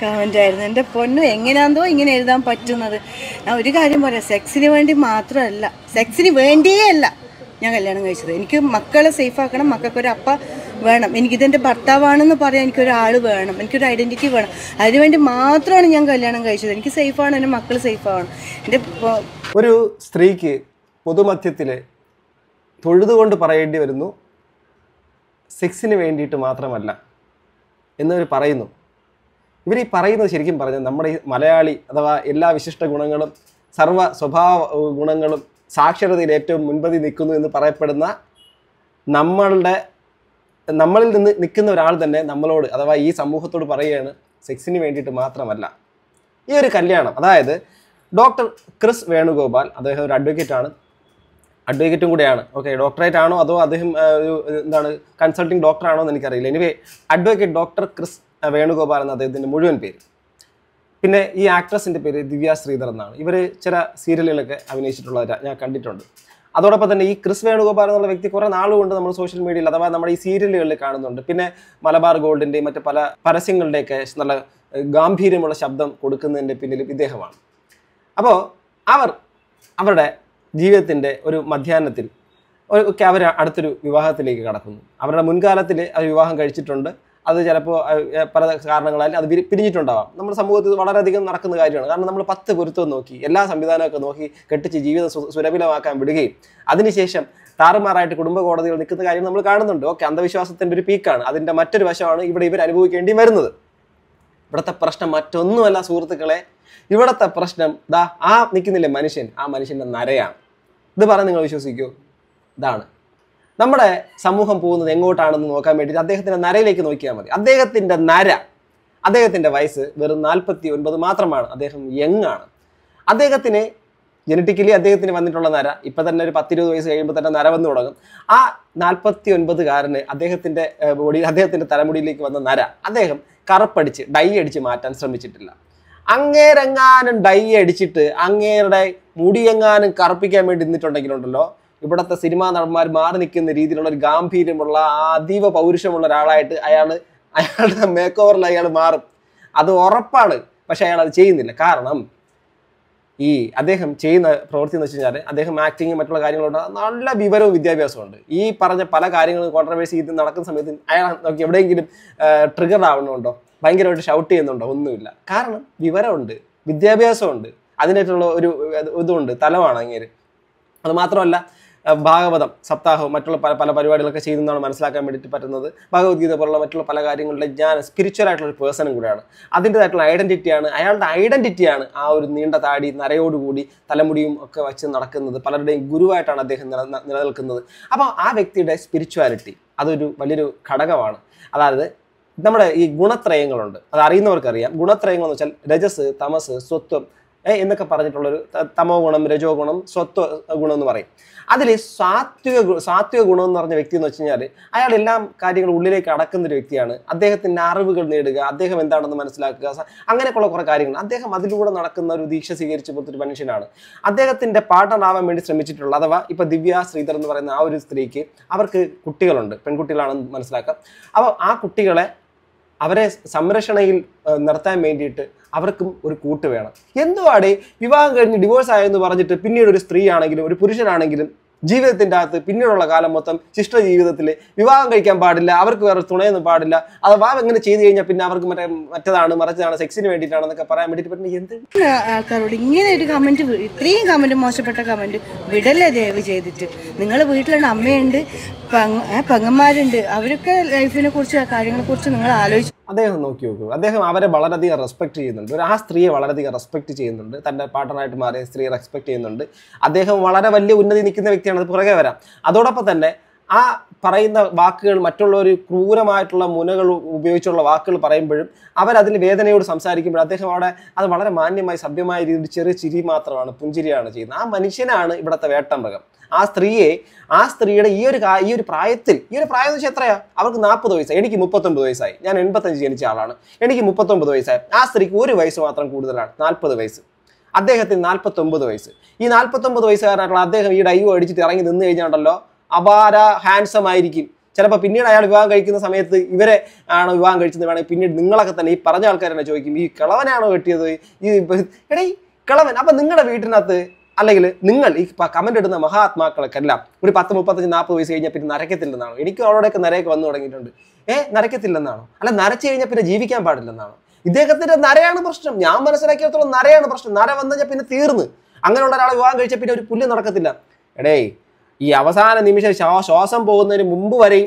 comment ആയിരുന്നു എൻ്റെ പൊന്നു എങ്ങനെയാണെന്തോ ഇങ്ങനെ എഴുതാൻ പറ്റുന്നത് ഞാൻ ഒരു കാര്യം പറയാം സെക്സിന് വേണ്ടി മാത്രമല്ല സെക്സിന് വേണ്ടിയേ അല്ല ഞാൻ കല്യാണം കഴിച്ചത് എനിക്ക് മക്കളെ സേഫ് ആക്കണം മക്കൾക്കൊരു അപ്പ വേണം എനിക്കിതെൻ്റെ ഭർത്താവാണെന്ന് പറയാൻ എനിക്കൊരാൾ വേണം എനിക്കൊരു ഐഡൻറ്റിറ്റി വേണം അതിനുവേണ്ടി മാത്രമാണ് ഞാൻ കല്യാണം കഴിച്ചത് എനിക്ക് സേഫാണ് എൻ്റെ മക്കൾ സേഫ് ആവണം എൻ്റെ പൊ- ഒരു സ്ത്രീക്ക് പൊതുമധ്യത്തിൽ തൊഴുതുകൊണ്ട് പറയേണ്ടി വരുന്നു സെക്സിന് വേണ്ടിയിട്ട് മാത്രമല്ല എന്നവർ പറയുന്നു ഇവർ ഈ പറയുന്നത് ശരിക്കും പറഞ്ഞാൽ നമ്മുടെ ഈ മലയാളി അഥവാ എല്ലാ വിശിഷ്ട ഗുണങ്ങളും സർവ്വ സ്വഭാവ ഏഹ്, ഗുണങ്ങളും സാക്ഷരതയിൽ ഏറ്റവും മുൻപതി നിൽക്കുന്നു എന്ന് പറയപ്പെടുന്ന നമ്മളുടെ നമ്മളിൽ നിന്ന് നിൽക്കുന്ന ഒരാൾ തന്നെ നമ്മളോട് അഥവാ ഈ സമൂഹത്തോട് പറയുകയാണ് സെക്സിന് വേണ്ടിയിട്ട് മാത്രമല്ല ഈ ഒരു കല്യാണം അതായത് ഡോക്ടർ ക്രിസ് വേണുഗോപാൽ അദ്ദേഹം ഒരു അഡ്വക്കേറ്റ് ആണ് അഡ്വക്കേറ്റും കൂടെയാണ് ഓക്കെ ഡോക്ടറേറ്റ് ആണോ അതോ അദ്ദേഹം ആ, ഒരു എന്താണ് കൺസൾട്ടിങ് ഡോക്ടർ ആണോ എന്ന് എനിക്കറിയില്ല എനിവേ അഡ്വക്കേറ്റ് ഡോക്ടർ ക്രിസ് ആ, വേണുഗോപാൽ എന്ന അദ്ദേഹത്തിൻ്റെ മുഴുവൻ പേര് പിന്നെ ഈ ആക്ട്രസിൻ്റെ പേര് ദിവ്യ ശ്രീധർ എന്നാണ് ഇവർ ചില സീരിയലുകളൊക്കെ അഭിനയിച്ചിട്ടുള്ളവരാ ഞാൻ കണ്ടിട്ടുണ്ട് അതോടൊപ്പം തന്നെ ഈ ക്രിസ് വേണുഗോപാൽ എന്നുള്ള വ്യക്തി കുറേ നാളുകൊണ്ട് നമ്മൾ സോഷ്യൽ മീഡിയയിൽ അഥവാ നമ്മുടെ ഈ സീരിയലുകളിൽ കാണുന്നുണ്ട് പിന്നെ മലബാർ ഗോൾഡിൻ്റെയും മറ്റ് പല പരസ്യങ്ങളുടെയൊക്കെ നല്ല ഏഹ്, ഗാംഭീര്യമുള്ള ശബ്ദം കൊടുക്കുന്നതിൻ്റെ പിന്നിലും ഇദ്ദേഹമാണ് അപ്പോൾ അവർ അവരുടെ ജീവിതത്തിൻ്റെ ഒരു മധ്യാഹ്നത്തിൽ ഒരു- ഒക്കെ അവർ അടുത്തൊരു വിവാഹത്തിലേക്ക് കടക്കുന്നു അവരുടെ മുൻകാലത്തിൽ അവർ വിവാഹം കഴിച്ചിട്ടുണ്ട് അത് ചിലപ്പോൾ പല കാരണങ്ങളാൽ അത് പിരി- പിരിഞ്ഞിട്ടുണ്ടാവാം നമ്മുടെ സമൂഹത്തിൽ വളരെയധികം നടക്കുന്ന കാര്യമാണ് കാരണം നമ്മൾ പത്ത് പൊരുത്തം നോക്കി എല്ലാ സംവിധാനമൊക്കെ നോക്കി കെട്ടിച്ച് ജീവിതം സു- സുലഭിലമാക്കാൻ വിടുകയും അതിനുശേഷം താറുമാറായിട്ട് കുടുംബ കോടതികൾ നിൽക്കുന്ന കാര്യം നമ്മൾ കാണുന്നുണ്ട് ഓക്കെ അന്ധവിശ്വാസത്തിൻ്റെ ഒരു പീക്കാണ് അതിൻ്റെ മറ്റൊരു വശമാണ് ഇവിടെ ഇവർ അനുഭവിക്കേണ്ടി വരുന്നത് ഇവിടുത്തെ പ്രശ്നം മറ്റൊന്നുമല്ല സുഹൃത്തുക്കളെ ഇവിടുത്തെ പ്രശ്നം ദാ ആ നിൽക്കുന്നില്ലേ മനുഷ്യൻ ആ മനുഷ്യൻ്റെ നരയാണ് ഇത് പറഞ്ഞ് നിങ്ങൾ വിശ്വസിക്കൂ ഇതാണ് നമ്മുടെ സമൂഹം പോകുന്നത് എങ്ങോട്ടാണെന്ന് നോക്കാൻ വേണ്ടിയിട്ട് അദ്ദേഹത്തിൻ്റെ നരയിലേക്ക് നോക്കിയാൽ മതി അദ്ദേഹത്തിൻ്റെ നര അദ്ദേഹത്തിൻ്റെ വയസ്സ് വെറും നാൽപ്പത്തി ഒൻപത് മാത്രമാണ് അദ്ദേഹം യങ് ആണ് അദ്ദേഹത്തിന് ജനറ്റിക്കലി അദ്ദേഹത്തിന് വന്നിട്ടുള്ള നര ഇപ്പം തന്നെ ഒരു പത്തിരുപത് വയസ്സ് കഴിയുമ്പോൾ തന്നെ നര വന്നു തുടങ്ങും ആ നാൽപ്പത്തി ഒൻപതുകാരന് അദ്ദേഹത്തിൻ്റെ ബോഡി അദ്ദേഹത്തിൻ്റെ തലമുടിയിലേക്ക് വന്ന നര അദ്ദേഹം കറുപ്പടിച്ച് ഡൈ അടിച്ച് മാറ്റാൻ ശ്രമിച്ചിട്ടില്ല അങ്ങേരെങ്ങാനും ഡൈ അടിച്ചിട്ട് അങ്ങേരുടെ മുടിയെങ്ങാനും കറുപ്പിക്കാൻ വേണ്ടി നിന്നിട്ടുണ്ടെങ്കിലുണ്ടല്ലോ ഇവിടുത്തെ സിനിമാ നടന്മാർ മാറി നിൽക്കുന്ന രീതിയിലുള്ള ഒരു ഗാംഭീര്യമുള്ള ആ അതീവ പൗരുഷമുള്ള ഒരാളായിട്ട് അയാൾ അയാളുടെ മേക്ക് ഓവറിൽ അയാൾ മാറും അത് ഉറപ്പാണ് പക്ഷെ അയാൾ അത് ചെയ്യുന്നില്ല കാരണം ഈ അദ്ദേഹം ചെയ്യുന്ന പ്രവൃത്തി എന്ന് വെച്ച് കഴിഞ്ഞാൽ അദ്ദേഹം ആക്ടിങ് മറ്റുള്ള കാര്യങ്ങളുണ്ട് നല്ല വിവരവും വിദ്യാഭ്യാസവും ഉണ്ട് ഈ പറഞ്ഞ പല കാര്യങ്ങളും കോൺട്രവേഴ്സി ഇത് നടക്കുന്ന സമയത്ത് അയാൾ നോക്കി എവിടെയെങ്കിലും ട്രിഗർ ആവണമുണ്ടോ ഭയങ്കരമായിട്ട് ഷൗട്ട് ചെയ്യുന്നുണ്ടോ ഒന്നുമില്ല കാരണം വിവരമുണ്ട് വിദ്യാഭ്യാസമുണ്ട് അതിനായിട്ടുള്ള ഒരു ഇത് ഇതുണ്ട് തലമാണ് അങ്ങേര് അത് മാത്രമല്ല അഹ് ഭാഗവതം സപ്താഹവും മറ്റുള്ള പല പല പരിപാടികളൊക്കെ ചെയ്യുന്നതാണ് മനസ്സിലാക്കാൻ വേണ്ടിയിട്ട് പറ്റുന്നത് ഭഗവത്ഗീത പോലുള്ള മറ്റുള്ള പല കാര്യങ്ങളുടെ ഞാൻ സ്പിരിച്വൽ ആയിട്ടുള്ള ഒരു പേഴ്സണും കൂടെയാണ് അതിൻ്റെതായിട്ടുള്ള ഐഡന്റിറ്റിയാണ് അയാളുടെ ഐഡന്റിറ്റിയാണ് ആ ഒരു നീണ്ട താടി നരയോടുകൂടി തലമുടിയും ഒക്കെ വെച്ച് നടക്കുന്നത് പലരുടെയും ഗുരുവായിട്ടാണ് അദ്ദേഹം നില ന- നിലനിൽക്കുന്നത് അപ്പോൾ ആ വ്യക്തിയുടെ സ്പിരിച്വാലിറ്റി അതൊരു വലിയൊരു ഘടകമാണ് അതായത് നമ്മുടെ ഈ ഗുണത്രയങ്ങളുണ്ട് അത് അറിയുന്നവർക്കറിയാം ഗുണത്രയങ്ങൾ എന്ന് വെച്ചാൽ രജസ് തമസ് സ്വത്വം ഏ, എന്നൊക്കെ പറഞ്ഞിട്ടുള്ളൊരു ത- തമോ ഗുണം രജോ ഗുണം സ്വത്വ ഗുണം എന്ന് പറയും അതിൽ സാത്വിക ഗു- സാത്വിക ഗുണം എന്ന് പറഞ്ഞ വ്യക്തി എന്ന് വെച്ച് കഴിഞ്ഞാൽ അയാൾ എല്ലാം കാര്യങ്ങളും ഉള്ളിലേക്ക് അടക്കുന്ന ഒരു വ്യക്തിയാണ് അദ്ദേഹത്തിൻ്റെ അറിവുകൾ നേടുക അദ്ദേഹം എന്താണെന്ന് മനസ്സിലാക്കുക സ- അങ്ങനെയൊക്കെയുള്ള കുറേ കാര്യങ്ങൾ അദ്ദേഹം അതിലൂടെ നടക്കുന്ന ഒരു ദീക്ഷ സ്വീകരിച്ചു പോലത്തെ ഒരു മനുഷ്യനാണ് അദ്ദേഹത്തിൻ്റെ പാർട്ണറാവാൻ വേണ്ടി ശ്രമിച്ചിട്ടുള്ള അഥവാ ഇപ്പൊ ദിവ്യ ശ്രീധർ എന്ന് പറയുന്ന ആ ഒരു സ്ത്രീക്ക് അവർക്ക് കുട്ടികളുണ്ട് പെൺകുട്ടികളാണെന്ന് മനസ്സിലാക്കാം അപ്പോൾ ആ കുട്ടികളെ അവരെ സംരക്ഷണയിൽ ഏഹ്, നിർത്താൻ വേണ്ടിയിട്ട് അവർക്കും ഒരു കൂട്ട് വേണം എന്തുവാടെ വിവാഹം കഴിഞ്ഞ് ഡിവോഴ്സ് ആയെന്ന് പറഞ്ഞിട്ട് പിന്നീട് ഒരു സ്ത്രീ ആണെങ്കിലും ഒരു പുരുഷനാണെങ്കിലും ജീവിതത്തിൻ്റെ അകത്ത് പിന്നീടുള്ള കാലം മൊത്തം ശിഷ്ട ജീവിതത്തിൽ വിവാഹം കഴിക്കാൻ പാടില്ല അവർക്ക് വേറെ തുണയൊന്നും പാടില്ല അഥവാ എങ്ങനെ ചെയ്തു കഴിഞ്ഞാൽ പിന്നെ അവർക്ക് മറ്റേ മറ്റേതാണ് മറിച്ചതാണ് സെക്സിന് വേണ്ടിയിട്ടാണെന്നൊക്കെ പറയാൻ വേണ്ടിയിട്ട് പറ്റുന്ന എന്ത് ആൾക്കാരോട് ഇങ്ങനെ ഒരു കമന്റ് ഇത്രയും കമന്റ് മോശപ്പെട്ട കമന്റ് വിടല്ലേ ദയവ് ചെയ്തിട്ട് നിങ്ങൾ വീട്ടിലുണ്ട് അമ്മയുണ്ട് പങ്- ഏ, പെങ്ങന്മാരുണ്ട് അവരൊക്കെ ലൈഫിനെ കുറിച്ച് കാര്യങ്ങളെ കുറിച്ച് നിങ്ങൾ ആലോചിച്ച് അദ്ദേഹം നോക്കി നോക്കൂ അദ്ദേഹം അവരെ വളരെയധികം റെസ്പെക്ട് ചെയ്യുന്നുണ്ട് ഒരു ആ സ്ത്രീയെ വളരെയധികം റെസ്പെക്ട് ചെയ്യുന്നുണ്ട് തൻ്റെ പാർട്ണറായിട്ട് മാറിയ സ്ത്രീയെ റെസ്പെക്ട് ചെയ്യുന്നുണ്ട് അദ്ദേഹം വളരെ വലിയ ഉന്നതി നിൽക്കുന്ന വ്യക്തിയാണ് അത് പുറകെ വരാം അതോടൊപ്പം തന്നെ ആ പറയുന്ന വാക്കുകൾ മറ്റുള്ളവർ ക്രൂരമായിട്ടുള്ള മുനകൾ ഉപയോഗിച്ചുള്ള വാക്കുകൾ പറയുമ്പോഴും അവരതിൽ വേദനയോട് സംസാരിക്കുമ്പോൾ അദ്ദേഹം അവിടെ അത് വളരെ മാന്യമായി സഭ്യമായ രീതിയിൽ ചെറിയ ചിരി മാത്രമാണ് പുഞ്ചിരിയാണ് ചെയ്യുന്നത് ആ മനുഷ്യനാണ് ഇവിടുത്തെ വേട്ടമൃഗം ആ സ്ത്രീയെ ആ സ്ത്രീയുടെ ഈ ഒരു കാ- ഈ ഒരു പ്രായത്തിൽ ഈ ഒരു പ്രായം എന്ന് വെച്ചാൽ എത്രയാ അവർക്ക് നാൽപ്പത് വയസ്സായി എനിക്ക് മുപ്പത്തൊമ്പത് വയസ്സായി ഞാൻ എൺപത്തഞ്ച് ജനിച്ച ആളാണ് എനിക്ക് മുപ്പത്തൊമ്പത് വയസ്സായി ആ സ്ത്രീക്ക് ഒരു വയസ്സ് മാത്രം കൂടുതലാണ് നാൽപ്പത് വയസ്സ് അദ്ദേഹത്തിന് നാൽപ്പത്തൊമ്പത് വയസ്സ് ഈ നാൽപ്പത്തൊമ്പത് വയസ്സുകാരനായിട്ടുള്ള അദ്ദേഹം ഈ ഡൈവ് അടിച്ചിട്ട് ഇറങ്ങി നിന്ന് കഴിഞ്ഞാണ്ടല്ലോ അപാര ഹാൻസം ആയിരിക്കും ചിലപ്പോൾ പിന്നീട് അയാൾ വിവാഹം കഴിക്കുന്ന സമയത്ത് ഇവരെ ആണോ വിവാഹം കഴിച്ചത് വേണമെങ്കിൽ പിന്നീട് നിങ്ങളൊക്കെ തന്നെ ഈ പറഞ്ഞ ആൾക്കാർ തന്നെ ചോദിക്കും ഈ കിളവനാണോ കെട്ടിയത് ഈ ഇപ്പൊ- എടേ ഈ കിളവൻ അപ്പൊ നിങ്ങളുടെ വീട്ടിനകത്ത് അല്ലെങ്കിൽ നിങ്ങൾ ഈ കമന്റ് ഇടുന്ന മഹാത്മാക്കൾക്കെല്ലാം ഒരു പത്ത് മുപ്പത്തഞ്ച് നാൽപ്പത് വയസ്സ് കഴിഞ്ഞാൽ പിന്നെ നരക്കത്തില്ലെന്നാണോ എനിക്ക് അവരോടൊക്കെ നരയൊക്കെ വന്നു തുടങ്ങിയിട്ടുണ്ട് ഏ നരക്കത്തില്ലെന്നാണോ അല്ല നരച്ചു കഴിഞ്ഞാൽ പിന്നെ ജീവിക്കാൻ പാടില്ലെന്നാണോ ഇദ്ദേഹത്തിന്റെ നരയാണ് പ്രശ്നം ഞാൻ മനസ്സിലാക്കിയിടത്തോളം നരയാണ് പ്രശ്നം നര വന്നു കഴിഞ്ഞാൽ പിന്നെ തീർന്ന് അങ്ങനെയുള്ള ഒരാളെ വിവാഹം കഴിച്ചാൽ പിന്നെ ഒരു പുല്ല് നടക്കത്തില്ല എടേ ഈ അവസാന നിമിഷം ശ്വാ- ശ്വാസം പോകുന്നതിന് മുമ്പ് വരെയും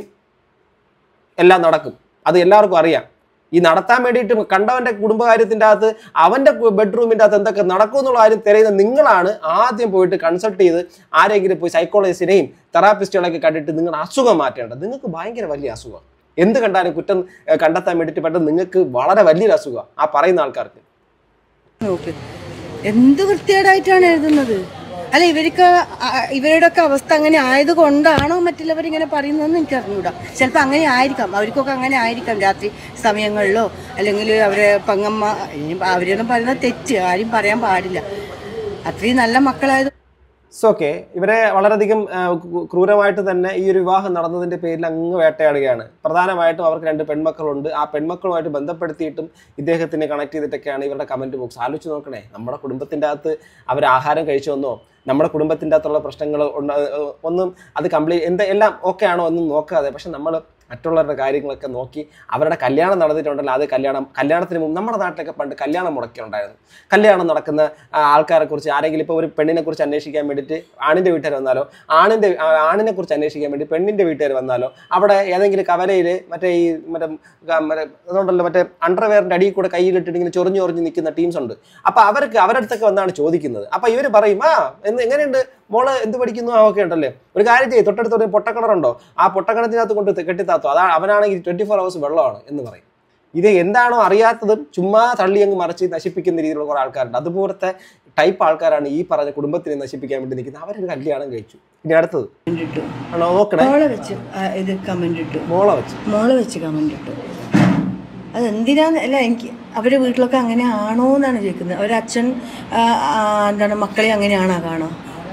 എല്ലാം നടക്കും അത് എല്ലാവർക്കും അറിയാം ഈ നടത്താൻ വേണ്ടിയിട്ട് കണ്ടവന്റെ കുടുംബകാര്യത്തിൻ്റെ അകത്ത് അവന്റെ ബെഡ്റൂമിൻ്റെ അകത്ത് എന്തൊക്കെ നടക്കും എന്നുള്ള കാര്യം തിരയുന്ന നിങ്ങളാണ് ആദ്യം പോയിട്ട് കൺസൾട്ട് ചെയ്ത് ആരെങ്കിലും പോയി സൈക്കോളജിസ്റ്റിനെയും തെറാപ്പിസ്റ്റുകളൊക്കെ കണ്ടിട്ട് നിങ്ങളുടെ അസുഖം മാറ്റേണ്ടത് നിങ്ങൾക്ക് ഭയങ്കര വലിയ അസുഖം എന്ത് കണ്ടാലും കുറ്റം ഏഹ്, കണ്ടെത്താൻ വേണ്ടിയിട്ട് പെട്ടെന്ന് നിങ്ങൾക്ക് വളരെ വലിയൊരു അസുഖം ആ പറയുന്ന ആൾക്കാർക്ക് നോക്ക് എന്ത് വൃത്തികേടായിട്ടാണ് എഴുതുന്നത് അല്ല ഇവർക്ക് ആ- ഇവരുടെയൊക്കെ അവസ്ഥ അങ്ങനെ ആയതുകൊണ്ടാണോ മറ്റുള്ളവർ ഇങ്ങനെ പറയുന്നതെന്ന് എനിക്ക് അറിഞ്ഞൂടാ ചിലപ്പോൾ അങ്ങനെ ആയിരിക്കാം അവർക്കൊക്കെ അങ്ങനെ ആയിരിക്കാം രാത്രി സമയങ്ങളിലോ അല്ലെങ്കിൽ അവരെ പങ്ങമ്മ ഇനി അവരൊന്നും പറയുന്നത് തെറ്റ് ആരും പറയാൻ പാടില്ല അത്രയും നല്ല മക്കളായത് സോ ഓക്കെ ഇവരെ വളരെയധികം ആ, ക്രൂ- ക്രൂരമായിട്ട് തന്നെ ഈ ഒരു വിവാഹം നടന്നതിന്റെ പേരിൽ അങ്ങ് വേട്ടയാടുകയാണ് പ്രധാനമായിട്ടും അവർക്ക് രണ്ട് പെൺമക്കളുണ്ട് ആ പെൺമക്കളുമായിട്ട് ബന്ധപ്പെടുത്തിയിട്ടും ഇദ്ദേഹത്തിനെ കണക്ട് ചെയ്തിട്ടൊക്കെയാണ് ഇവരുടെ കമന്റ് ബോക്സ് ആലോചിച്ച് നോക്കണേ നമ്മുടെ കുടുംബത്തിന്റെ അകത്ത് അവർ ആഹാരം കഴിച്ചു വന്നോ നമ്മുടെ കുടുംബത്തിന്റെ അകത്തുള്ള പ്രശ്നങ്ങൾ ഒന്നും അത് കംപ്ലീറ്റ് എന്താ എല്ലാം ഓക്കെ ആണോ ഒന്നും നോക്കാതെ പക്ഷെ നമ്മൾ മറ്റുള്ളവരുടെ കാര്യങ്ങളൊക്കെ നോക്കി അവരുടെ കല്യാണം നടന്നിട്ടുണ്ടല്ലോ അത് കല്യാണം കല്യാണത്തിന് മുമ്പ് നമ്മുടെ നാട്ടിലൊക്കെ പണ്ട് കല്യാണം മുടക്കിയുണ്ടായിരുന്നു കല്യാണം നടക്കുന്ന ആ, ആൾക്കാരെ കുറിച്ച് ആരെങ്കിലും ഇപ്പോൾ ഒരു പെണ്ണിനെ കുറിച്ച് അന്വേഷിക്കാൻ വേണ്ടിയിട്ട് ആണിന്റെ വീട്ടുകാർ വന്നാലോ ആണിന്റെ ആ, ആണിനെ കുറിച്ച് അന്വേഷിക്കാൻ വേണ്ടി പെണ്ണിന്റെ വീട്ടുകാർ വന്നാലോ അവിടെ ഏതെങ്കിലും കവലയിൽ മറ്റേ ഈ മറ്റേ ക- മറ്റേ അതുകൊണ്ടല്ലോ മറ്റേ അണ്ടർവെയറിന്റെ അടിയിൽ കൂടെ കയ്യിലിട്ടിട്ട് ഇങ്ങനെ ചൊറിഞ്ഞു ചൊറിഞ്ഞ് നിൽക്കുന്ന ടീംസ് ഉണ്ട് അപ്പൊ അവർക്ക് അവരുടെ അടുത്തൊക്കെ വന്നാണ് ചോദിക്കുന്നത് അപ്പൊ ഇവർ പറയും ആ എന്ന് എങ്ങനെയുണ്ട് മോള് എന്ത് പഠിക്കുന്നു ആ ഒക്കെ ഉണ്ടല്ലേ ഒരു കാര്യം ചെയ്യും തൊട്ടടുത്ത് ഒരു പൊട്ടക്കിണറുണ്ടോ ആ പൊട്ടക്കിണത്തിനകത്ത് കൊണ്ട് കെട്ടിത്താത്തോ അതാണ് അവനാണെങ്കിൽ ട്വന്റി ഫോർ അവേഴ്സ് വെള്ളമാണ് എന്ന് പറയും ഇത് എന്താണോ അറിയാത്തതും ചുമ്മാ തള്ളി അങ്ങ് മറിച്ച് നശിപ്പിക്കുന്ന രീതിയിലുള്ള കുറെ ആൾക്കാരുണ്ട് അതുപോലത്തെ ടൈപ്പ് ആൾക്കാരാണ് ഈ പറഞ്ഞ കുടുംബത്തിനെ നശിപ്പിക്കാൻ വേണ്ടി നിൽക്കുന്നത് അവരൊരു കല്യാണം കഴിച്ചു ഇനി അടുത്തത് ഇട്ടു ആണോ നോക്കണേ മോളെ വെച്ച് ആ, ഇത് കമന്റ് ഇട്ടു മോളെ വെച്ച് മോളെ വെച്ച് കമന്റ് ഇട്ടു അതെന്തിനാന്ന് അല്ല എനിക്ക് അവരുടെ വീട്ടിലൊക്കെ അങ്ങനെ ആണോ എന്നാണ് ചോദിക്കുന്നത് ഒരച്ഛൻ ആ, ആ, എന്താണ് മക്കളെ അങ്ങനെയാണോ കാണോ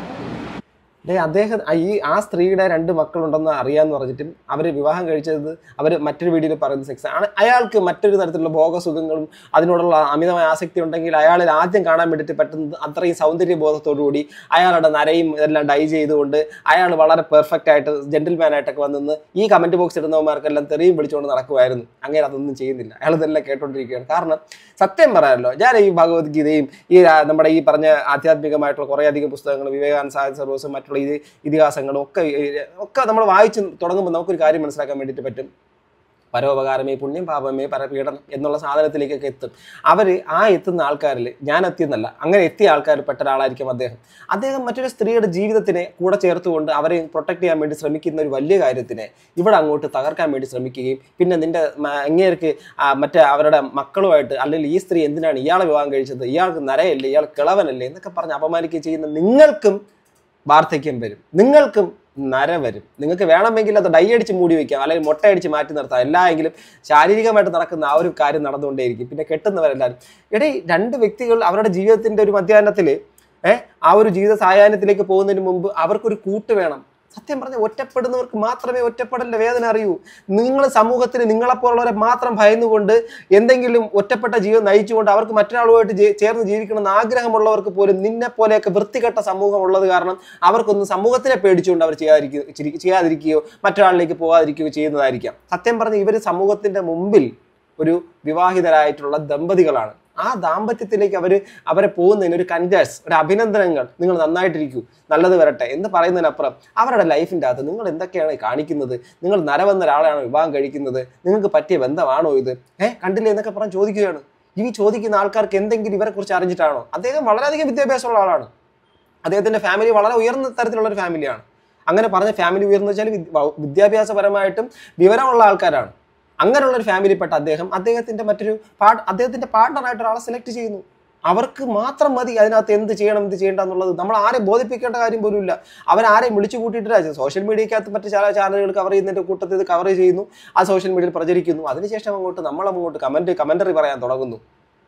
ഡേ അദ്ദേഹം ആ ഈ ആ സ്ത്രീയുടെ രണ്ട് മക്കളുണ്ടെന്ന് അറിയാന്ന് പറഞ്ഞിട്ടും അവർ വിവാഹം കഴിച്ചത് അവർ മറ്റൊരു വീഡിയോയിൽ പറയുന്ന സെക്സ് ആണ് അയാൾക്ക് മറ്റൊരു തരത്തിലുള്ള ഭോഗസുഖങ്ങളും അതിനോടുള്ള അമിതമായ ആസക്തി ഉണ്ടെങ്കിൽ അയാളിൽ ആദ്യം കാണാൻ വേണ്ടിയിട്ട് പറ്റുന്നത് അത്രയും സൗന്ദര്യ ബോധത്തോടുകൂടി അയാളുടെ നരയും ഇതെല്ലാം ഡൈ ചെയ്തുകൊണ്ട് അയാൾ വളരെ പെർഫെക്റ്റ് ആയിട്ട് ജെന്റിൽമാൻ ആയിട്ടൊക്കെ വന്നിന്ന് ഈ കമന്റ് ബോക്സ് ഇടുന്നവന്മാർക്കെല്ലാം തെറിയും പിടിച്ചുകൊണ്ട് നടക്കുമായിരുന്നു അങ്ങനെ അതൊന്നും ചെയ്യുന്നില്ല അയാൾ ഇതെല്ലാം കേട്ടോണ്ടിരിക്കുകയാണ് കാരണം സത്യം പറയാമല്ലോ ഞാൻ ഈ ഭഗവത്ഗീതയും ഈ ആ, നമ്മുടെ ഈ പറഞ്ഞ ആധ്യാത്മികമായിട്ടുള്ള കുറേയധികം പുസ്തകങ്ങൾ വിവേകാനന്ദ സാഹിത്യ സർവീസും മറ്റുള്ള ഇത് ഇതിഹാസങ്ങളും ഒക്കെ ഈ- ഒക്കെ നമ്മൾ വായിച്ച് തുടങ്ങുമ്പോൾ നമുക്കൊരു കാര്യം മനസ്സിലാക്കാൻ വേണ്ടിയിട്ട് പറ്റും പരോപകാരമേ പുണ്യം പാപമേ പരപീഡനം എന്നുള്ള സാധനത്തിലേക്കൊക്കെ എത്തും അവർ ആ എത്തുന്ന ആൾക്കാരിൽ ഞാൻ എത്തിയെന്നല്ല അങ്ങനെ എത്തിയ ആൾക്കാരിൽ പെട്ട ഒരാളായിരിക്കും അദ്ദേഹം അദ്ദേഹം മറ്റൊരു സ്ത്രീയുടെ ജീവിതത്തിനെ കൂടെ ചേർത്തുകൊണ്ട് അവരെ പ്രൊട്ടക്ട് ചെയ്യാൻ വേണ്ടി ശ്രമിക്കുന്ന ഒരു വലിയ കാര്യത്തിനെ ഇവിടെ അങ്ങോട്ട് തകർക്കാൻ വേണ്ടി ശ്രമിക്കുകയും പിന്നെ നിന്റെ മ- അങ്ങേർക്ക് ആ മറ്റേ അവരുടെ മക്കളുമായിട്ട് അല്ലെങ്കിൽ ഈ സ്ത്രീ എന്തിനാണ് ഇയാളെ വിവാഹം കഴിച്ചത് ഇയാൾക്ക് നരയല്ലേ ഇയാൾ കിളവനല്ലേ എന്നൊക്കെ പറഞ്ഞ് അപമാനിക്കുകയും ചെയ്യുന്ന നിങ്ങൾക്കും വാർദ്ധക്യം വരും നിങ്ങൾക്കും നര വരും നിങ്ങൾക്ക് വേണമെങ്കിൽ അത് ഡൈ അടിച്ച് മൂടി വെക്കാം അല്ലെങ്കിൽ മുട്ട അടിച്ച് മാറ്റി നിർത്താം എല്ലായെങ്കിലും ശാരീരികമായിട്ട് നടക്കുന്ന ആ ഒരു കാര്യം നടന്നുകൊണ്ടേയിരിക്കും പിന്നെ കെട്ടുന്നവരെല്ലാവരും എടേ രണ്ട് വ്യക്തികൾ അവരുടെ ജീവിതത്തിന്റെ ഒരു മധ്യാഹ്നത്തിൽ ഏഹ് ആ ഒരു ജീവിത സായാഹ്നത്തിലേക്ക് പോകുന്നതിന് മുമ്പ് അവർക്കൊരു കൂട്ട് വേണം സത്യം പറഞ്ഞ ഒറ്റപ്പെടുന്നവർക്ക് മാത്രമേ ഒറ്റപ്പെടലിന്റെ വേദന അറിയൂ നിങ്ങൾ സമൂഹത്തിൽ നിങ്ങളെപ്പോലുള്ളവരെ മാത്രം ഭയന്നുകൊണ്ട് എന്തെങ്കിലും ഒറ്റപ്പെട്ട ജീവിതം നയിച്ചുകൊണ്ട് അവർക്ക് മറ്റൊരാളുമായിട്ട് ജെ- ചേർന്ന് ജീവിക്കണമെന്ന് ആഗ്രഹമുള്ളവർക്ക് പോലും നിന്നെ പോലെയൊക്കെ വൃത്തികെട്ട സമൂഹം ഉള്ളത് കാരണം അവർക്കൊന്നും സമൂഹത്തിനെ പേടിച്ചുകൊണ്ട് അവർ ചെയ്യാതിരിക്കുക ചിരി- ചെയ്യാതിരിക്കുകയോ മറ്റൊരാളിലേക്ക് പോകാതിരിക്കുകയോ ചെയ്യുന്നതായിരിക്കാം സത്യം പറഞ്ഞ ഇവർ സമൂഹത്തിന്റെ മുമ്പിൽ ഒരു വിവാഹിതരായിട്ടുള്ള ദമ്പതികളാണ് ആ ദാമ്പത്യത്തിലേക്ക് അവർ അവരെ പോകുന്നതിന് ഒരു കഞ്ചേഴ്സ് ഒരു അഭിനന്ദനങ്ങൾ നിങ്ങൾ നന്നായിട്ടിരിക്കൂ നല്ലത് വരട്ടെ എന്ന് പറയുന്നതിനപ്പുറം അവരുടെ ലൈഫിൻ്റെ അകത്ത് നിങ്ങൾ എന്തൊക്കെയാണ് കാണിക്കുന്നത് നിങ്ങൾ നരവന്ന ഒരാളാണ് വിവാഹം കഴിക്കുന്നത് നിങ്ങൾക്ക് പറ്റിയ ബന്ധമാണോ ഇത് ഏഹ് കണ്ടില്ലേ എന്നൊക്കെ പറഞ്ഞ് ചോദിക്കുകയാണ് ഈ ചോദിക്കുന്ന ആൾക്കാർക്ക് എന്തെങ്കിലും ഇവരെ കുറിച്ച് അറിഞ്ഞിട്ടാണോ അദ്ദേഹം വളരെയധികം വിദ്യാഭ്യാസമുള്ള ആളാണ് അദ്ദേഹത്തിന്റെ ഫാമിലി വളരെ ഉയർന്ന തരത്തിലുള്ള ഒരു ഫാമിലിയാണ് അങ്ങനെ പറഞ്ഞ ഫാമിലി ഉയർന്നു വെച്ചാൽ വിദ്യ- വ- വിദ്യാഭ്യാസപരമായിട്ടും വിവരമുള്ള ആൾക്കാരാണ് അങ്ങനെയുള്ള ഒരു ഫാമിലിപ്പെട്ട അദ്ദേഹം അദ്ദേഹത്തിന്റെ മറ്റൊരു പാർട്ട് അദ്ദേഹത്തിന്റെ പാർട്ണറായിട്ട് ഒരാളെ സെലക്ട് ചെയ്യുന്നു അവർക്ക് മാത്രം മതി അതിനകത്ത് എന്ത് ചെയ്യണം എന്ത് ചെയ്യേണ്ട എന്നുള്ളത് നമ്മൾ ആരെയും ബോധിപ്പിക്കേണ്ട കാര്യം പോലും ഇല്ല അവരാരെയും വിളിച്ചു കൂട്ടിയിട്ടില്ല സോഷ്യൽ മീഡിയക്കകത്ത് മറ്റ് ചില ചാനലുകൾ കവർ ചെയ്യുന്നതിന്റെ കൂട്ടത്തിൽ ഇത് കവർ ചെയ്യുന്നു ആ സോഷ്യൽ മീഡിയയിൽ പ്രചരിക്കുന്നു അതിനുശേഷം അങ്ങോട്ട് നമ്മൾ അങ്ങോട്ട് കമന്റ് കമന്ററി പറയാൻ തുടങ്ങുന്നു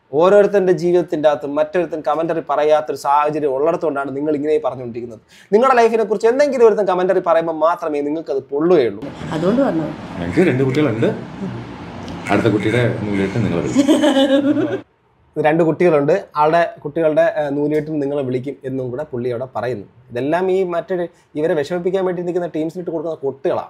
ഓരോരുത്തരുടെ ജീവിതത്തിൻ്റെ അകത്ത് മറ്റൊരുത്തൻ കമന്ററി പറയാത്തൊരു സാഹചര്യം ഉള്ളിടത്തുകൊണ്ടാണ് നിങ്ങൾ ഇങ്ങനെ പറഞ്ഞുകൊണ്ടിരിക്കുന്നത് നിങ്ങളുടെ ലൈഫിനെ കുറിച്ച് എന്തെങ്കിലും ഒരുത്തൻ കമന്ററി പറയുമ്പോൾ മാത്രമേ നിങ്ങൾക്ക് അത് പൊള്ളുകയുള്ളൂ അതുകൊണ്ട് പറഞ്ഞു ഞങ്ങൾക്ക് രണ്ട് കുട്ടികളുണ്ട് അടുത്ത കുട്ടിയുടെ നൂലിട്ട് നിങ്ങൾ രണ്ട് കുട്ടികളുണ്ട് ആളുടെ കുട്ടികളുടെ ഏഹ്, നൂലുകെട്ടിന് നിങ്ങൾ വിളിക്കും എന്നും കൂടെ പുള്ളി അവിടെ പറയുന്നു ഇതെല്ലാം ഈ മറ്റൊരു ഇവരെ വിഷമിപ്പിക്കാൻ വേണ്ടി നിൽക്കുന്ന ടീംസിനിട്ട് കൊടുക്കുന്ന കൊട്ടുകളാണ്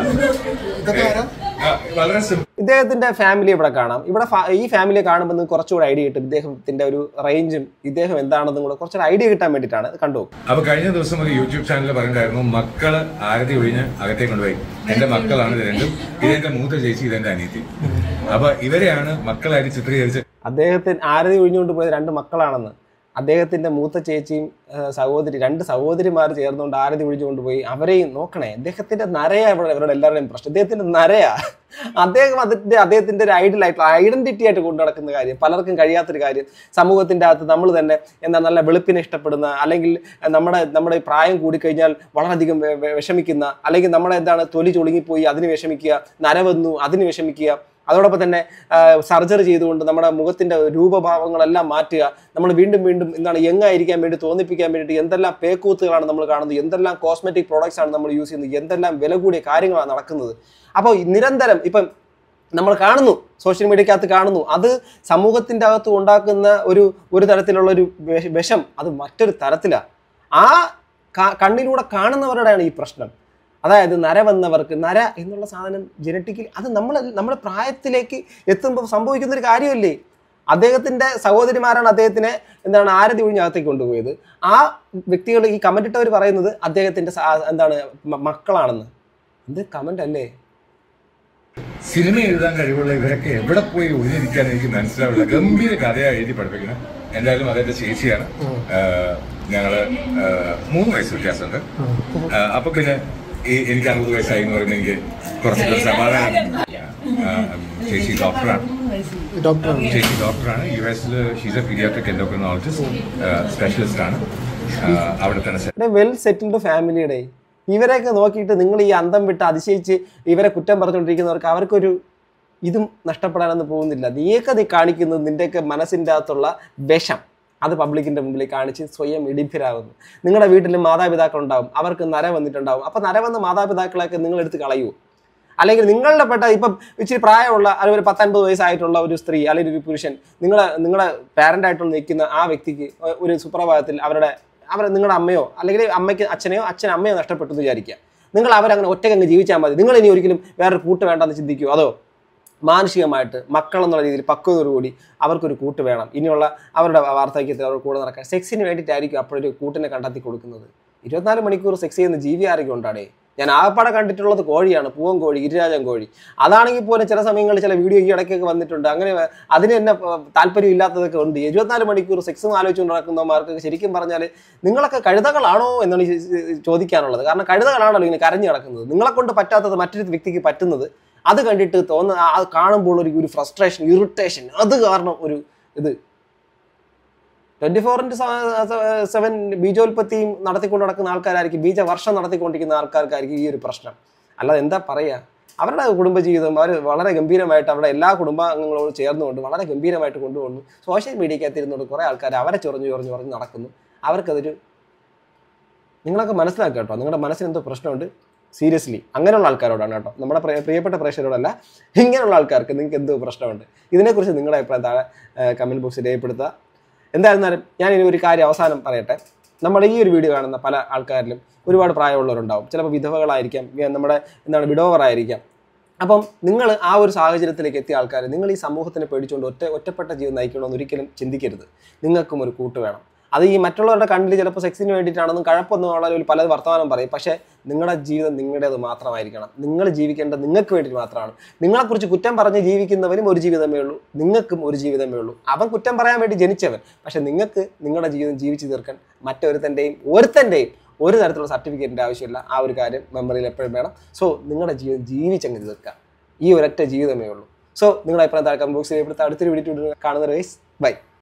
വളരെ സിമ്പിൾ ഇദ്ദേഹത്തിന്റെ ഫാമിലി ഇവിടെ കാണാം ഇവിടെ ഫാ- ഈ ഫാമിലിയെ കാണുമ്പോൾ നിങ്ങൾക്ക് കുറച്ചുകൂടെ ഐഡിയ കിട്ടും ഇദ്ദേഹത്തിന്റെ ഒരു റേഞ്ചും ഇദ്ദേഹം എന്താണെന്നും കൂടെ കുറച്ചൊരു ഐഡിയ കിട്ടാൻ വേണ്ടിയിട്ടാണ് ഇത് കണ്ടു അപ്പൊ കഴിഞ്ഞ ദിവസം ഒരു യൂട്യൂബ് ചാനൽ പറഞ്ഞിട്ടുണ്ടായിരുന്നു മക്കള് ആരതി ഒഴിഞ്ഞ് അകത്തേക്ക് കൊണ്ടുപോയി എന്റെ മക്കളാണ് ഇത് രണ്ടും ഇതെന്റെ മൂത്ത ചേച്ചി ഇതെന്റെ അനിയത്തി അപ്പൊ ഇവരെയാണ് മക്കളായിട്ട് ചിത്രീകരിച്ച് അദ്ദേഹത്തിന് ആരതി ഒഴിഞ്ഞുകൊണ്ട് പോയത് രണ്ട് മക്കളാണെന്ന് അദ്ദേഹത്തിന്റെ മൂത്ത ചേച്ചിയും ആ, സഹോദരി രണ്ട് സഹോദരിമാർ ചേർന്നുകൊണ്ട് ആരതി ഒഴിഞ്ഞുകൊണ്ട് പോയി അവരെയും നോക്കണേ അദ്ദേഹത്തിന്റെ നരയാ ഇവിടെ ഇവരുടെ എല്ലാവരുടെയും പ്രശ്നം അദ്ദേഹത്തിന്റെ നരയാ അദ്ദേഹം അതിന്റെ അദ്ദേഹത്തിന്റെ ഒരു ഐഡൽ ആയിട്ടുള്ള ഐഡന്റിറ്റി ആയിട്ട് കൊണ്ടു നടക്കുന്ന കാര്യം പലർക്കും കഴിയാത്തൊരു കാര്യം സമൂഹത്തിന്റെ അകത്ത് നമ്മൾ തന്നെ എന്താ നല്ല വെളുപ്പിനെ ഇഷ്ടപ്പെടുന്ന അല്ലെങ്കിൽ നമ്മുടെ നമ്മുടെ ഈ പ്രായം കൂടിക്കഴിഞ്ഞാൽ വളരെയധികം വെ- വെ- വിഷമിക്കുന്ന അല്ലെങ്കിൽ നമ്മുടെ എന്താണ് തൊലി ചുളുങ്ങിപ്പോയി അതിന് വിഷമിക്കുക നരവന്നു അതിന് വിഷമിക്കുക അതോടൊപ്പം തന്നെ സർജറി ചെയ്തുകൊണ്ട് നമ്മുടെ മുഖത്തിന്റെ രൂപഭാവങ്ങളെല്ലാം മാറ്റുക നമ്മൾ വീണ്ടും വീണ്ടും എന്താണ് യങ് ആയിരിക്കാൻ വേണ്ടി തോന്നിപ്പിക്കാൻ വേണ്ടിയിട്ട് എന്തെല്ലാം പേക്കൂത്തുകളാണ് നമ്മൾ കാണുന്നത് എന്തെല്ലാം കോസ്മെറ്റിക് പ്രോഡക്ട്സ് ആണ് നമ്മൾ യൂസ് ചെയ്യുന്നത് എന്തെല്ലാം വില കൂടിയ കാര്യങ്ങളാണ് നടക്കുന്നത് അപ്പോൾ നിരന്തരം ഇപ്പം നമ്മൾ കാണുന്നു സോഷ്യൽ മീഡിയക്കകത്ത് കാണുന്നു അത് സമൂഹത്തിന്റെ അകത്ത് ഉണ്ടാക്കുന്ന ഒരു ഒരു തരത്തിലുള്ള ഒരു വിഷ- വിഷം അത് മറ്റൊരു തരത്തിലാണ് ആ ക- കണ്ണിലൂടെ കാണുന്നവരുടെയാണ് ഈ പ്രശ്നം അതായത് നര വന്നവർക്ക് നര എന്നുള്ള സാധനം ജനറ്റിക്കലി അത് നമ്മൾ നമ്മുടെ പ്രായത്തിലേക്ക് എത്തുമ്പോൾ സംഭവിക്കുന്ന ഒരു കാര്യമല്ലേ അദ്ദേഹത്തിന്റെ സഹോദരിമാരാണ് അദ്ദേഹത്തിനെ എന്താണ് ആരതി ഒഴിഞ്ഞകത്തേക്ക് കൊണ്ടുപോയത് ആ വ്യക്തികൾ ഈ കമന്റ് ഇട്ടവർ പറയുന്നത് അദ്ദേഹത്തിന്റെ സ- എന്താണ് മ- മക്കളാണെന്ന് ഇത് കമന്റ് അല്ലേ സിനിമ എഴുതാൻ കഴിവുള്ള ഇവരൊക്കെ എവിടെ പോയി ഒഴിഞ്ഞിരിക്കാൻ എനിക്ക് മനസ്സിലാവില്ല ഗംഭീര കഥയാണ് എഴുതി പഠിപ്പിക്കുന്നത് എന്തായാലും അതെന്റെ ചേച്ചിയാണ് ആഹ് ഞങ്ങള് ആഹ് മൂന്ന് വയസ്സ് വ്യത്യാസമുണ്ട് ആഹ് അപ്പൊ പിന്നെ ഈ- എനിക്ക് അറുപത് വയസ്സായി എന്ന് പറയുമ്പോൾ എനിക്ക് കുറച്ചുകൂടെ സമാധാനം ആഹ് ചേച്ചി ഡോക്ടറാണ് ചേച്ചി ഡോക്ടറാണ് യു എസിൽ she's a paediatric endocrinologist specialist ആണ് ആഹ് അവിടെ തന്നെ വെൽ സെറ്റിൽഡ് ഫാമിലിയുടെ ഇവരെയൊക്കെ നോക്കിയിട്ട് നിങ്ങൾ ഈ അന്തം വിട്ട് അതിശയിച്ച് ഇവരെ കുറ്റം പറഞ്ഞുകൊണ്ടിരിക്കുന്നവർക്ക് അവർക്കൊരു ഇതും നഷ്ടപ്പെടാനൊന്നും പോകുന്നില്ല നീയൊക്കെ നീ കാണിക്കുന്നത് നിന്റെയൊക്കെ മനസ്സിൻ്റെ അകത്തുള്ള വിഷം അത് പബ്ലിക്കിന്റെ മുമ്പിൽ കാണിച്ച് സ്വയം ഇടിഭ്യരാകുന്നു നിങ്ങളുടെ വീട്ടിൽ മാതാപിതാക്കൾ ഉണ്ടാവും അവർക്ക് നര വന്നിട്ടുണ്ടാവും അപ്പൊ നര വന്ന മാതാപിതാക്കളെയൊക്കെ നിങ്ങൾ എടുത്ത് കളയുമോ അല്ലെങ്കിൽ നിങ്ങളുടെ പെട്ട ഇപ്പം ഇച്ചിരി പ്രായമുള്ള അല്ലെങ്കിൽ ഒരു പത്തൊൻപത് വയസ്സായിട്ടുള്ള ഒരു സ്ത്രീ അല്ലെങ്കിൽ ഒരു പുരുഷൻ നിങ്ങളെ നിങ്ങളെ പാരന്റ് ആയിട്ടുള്ള നിൽക്കുന്ന ആ വ്യക്തിക്ക് ഒരു സുപ്രഭാതത്തിൽ അവരുടെ അവർ നിങ്ങളുടെ അമ്മയോ അല്ലെങ്കിൽ അമ്മയ്ക്ക് അച്ഛനെയോ അച്ഛൻ അമ്മയോ നഷ്ടപ്പെട്ടു എന്ന് വിചാരിക്കുക നിങ്ങൾ അവരങ്ങനെ ഒറ്റക്കങ്ങ് ജീവിച്ചാൽ മതി നിങ്ങൾ ഇനി ഒരിക്കലും വേറൊരു കൂട്ട് വേണ്ടെന്ന് ചിന്തിക്കുമോ അതോ മാനസികമായിട്ട് മക്കൾ എന്നുള്ള രീതിയിൽ പക്വതയോടുകൂടി അവർക്കൊരു കൂട്ട് വേണം ഇനിയുള്ള അവരുടെ വാർദ്ധക്യത്തിൽ അവർ കൂടെ നടക്കാൻ സെക്സിന് വേണ്ടിയിട്ടായിരിക്കും അപ്പോഴൊരു കൂട്ടിനെ കണ്ടെത്തി കൊടുക്കുന്നത് ഇരുപത്തിനാല് മണിക്കൂർ സെക്സ് ചെയ്യുന്ന ജീവി ആരെങ്കിലും ഉണ്ടാടേ ഞാൻ ആകപ്പാടെ കണ്ടിട്ടുള്ളത് കോഴിയാണ് പൂവൻ കോഴി ഗിരിരാജൻ കോഴി അതാണെങ്കിൽ പോലും ചില സമയങ്ങളിൽ ചില വീഡിയോ ഈ ഇടയ്ക്കൊക്കെ വന്നിട്ടുണ്ട് അങ്ങനെ അതിന് തന്നെ ഏർ, താല്പര്യം ഇല്ലാത്തതൊക്കെ ഉണ്ട് ഇരുപത്തിനാല് മണിക്കൂർ സെക്സും ആലോചിച്ചുകൊണ്ട് നടക്കുന്നവർക്ക് ശരിക്കും പറഞ്ഞാൽ നിങ്ങളൊക്കെ കഴുതകളാണോ എന്നാണ് ഈ ചോദിക്കാനുള്ളത് കാരണം കഴുതകളാണല്ലോ ഇങ്ങനെ കരഞ്ഞു കിടക്കുന്നത് നിങ്ങളെ കൊണ്ട് പറ്റാത്തത് മറ്റൊരു വ്യക്തിക്ക് പറ്റുന്നത് അത് കണ്ടിട്ട് തോന്നുന്ന അത് കാണുമ്പോൾ ഒരു ഒരു ഫ്രസ്ട്രേഷൻ ഇറിറ്റേഷൻ അത് കാരണം ഒരു ഇത് ട്വന്റി ഫോർ ഇൻറ്റു സെവൻ ബീജോൽപത്തിയും നടത്തിക്കൊണ്ട് നടക്കുന്ന ആൾക്കാരായിരിക്കും ബീജവർഷം നടത്തിക്കൊണ്ടിരിക്കുന്ന ആൾക്കാർക്കായിരിക്കും ഈ ഒരു പ്രശ്നം അല്ലാതെ എന്താ പറയുക അവരുടെ കുടുംബജീവിതം അവർ വളരെ ഗംഭീരമായിട്ട് അവരുടെ എല്ലാ കുടുംബാംഗങ്ങളോട് ചേർന്നുകൊണ്ട് വളരെ ഗംഭീരമായിട്ട് കൊണ്ടുപോകുന്നു സോഷ്യൽ മീഡിയക്കകത്ത് ഇരുന്നുകൊണ്ട് കുറേ ആൾക്കാർ അവരെ ചൊറിഞ്ഞു ചൊറിഞ്ഞു ചൊറിഞ്ഞ് നടക്കുന്നു അവർക്കതൊരു നിങ്ങളൊക്കെ മനസ്സിലാക്കുക കേട്ടോ നിങ്ങളുടെ മനസ്സിന് എന്തോ പ്രശ്നമുണ്ട് സീരിയസ്ലി അങ്ങനെയുള്ള ആൾക്കാരോടാണ് കേട്ടോ നമ്മുടെ പ്രിയ- പ്രിയപ്പെട്ട പ്രേക്ഷകരോടല്ല ഇങ്ങനെയുള്ള ആൾക്കാർക്ക് നിങ്ങൾക്ക് എന്തോ പ്രശ്നമുണ്ട് ഇതിനെക്കുറിച്ച് നിങ്ങളുടെ അഭിപ്രായം താഴെ കമൻറ്റ് ബോക്സിൽ രേഖപ്പെടുത്തുക എന്തായിരുന്നാലും ഞാൻ ഇനി ഒരു കാര്യം അവസാനം പറയട്ടെ നമ്മുടെ ഈ ഒരു വീഡിയോ കാണുന്ന പല ആൾക്കാരിലും ഒരുപാട് പ്രായമുള്ളവരുണ്ടാവും ചിലപ്പോൾ വിധവകളായിരിക്കാം വി- നമ്മുടെ എന്താണ് വിഡോവറായിരിക്കാം അപ്പം നിങ്ങൾ ആ ഒരു സാഹചര്യത്തിലേക്ക് എത്തിയ ആൾക്കാർ നിങ്ങൾ ഈ സമൂഹത്തിനെ പേടിച്ചുകൊണ്ട് ഒറ്റ ഒറ്റപ്പെട്ട ജീവിതം നയിക്കണമെന്ന് ഒരിക്കലും ചിന്തിക്കരുത് നിങ്ങൾക്കും ഒരു കൂട്ട് വേണം അത് ഈ മറ്റുള്ളവരുടെ കണ്ണിൽ ചിലപ്പോൾ സെക്സിന് വേണ്ടിയിട്ടാണെന്നും കഴപ്പൊന്നും ഉള്ള പല വർത്തമാനം പറയും പക്ഷേ നിങ്ങളുടെ ജീവിതം നിങ്ങളുടേത് മാത്രമായിരിക്കണം നിങ്ങൾ ജീവിക്കേണ്ടത് നിങ്ങൾക്ക് വേണ്ടി മാത്രമാണ് നിങ്ങളെക്കുറിച്ച് കുറ്റം പറഞ്ഞ് ജീവിക്കുന്നവനും ഒരു ജീവിതമേ ഉള്ളൂ നിങ്ങൾക്കും ഒരു ജീവിതമേ ഉള്ളൂ അവൻ കുറ്റം പറയാൻ വേണ്ടി ജനിച്ചവൻ പക്ഷെ നിങ്ങൾക്ക് നിങ്ങളുടെ ജീവിതം ജീവിച്ചു തീർക്കാൻ മറ്റൊരുത്തൻ്റെയും ഒരുത്തൻ്റെയും ഒരു തരത്തിലുള്ള സർട്ടിഫിക്കറ്റിൻ്റെ ആവശ്യമില്ല ആ ഒരു കാര്യം മെമ്മറിയിൽ എപ്പോഴും വേണം സോ നിങ്ങളുടെ ജീവിതം ജീവിച്ചങ്ങ് തീർക്കുക ഈ ഒരൊറ്റ ജീവിതമേ ഉള്ളൂ സോ നിങ്ങളുടെ അഭിപ്രായം താഴെ കമന്റ് ബോക്സിൽ അടുത്തൊരു വീഡിയോ കാണുന്ന റേസ് ബൈ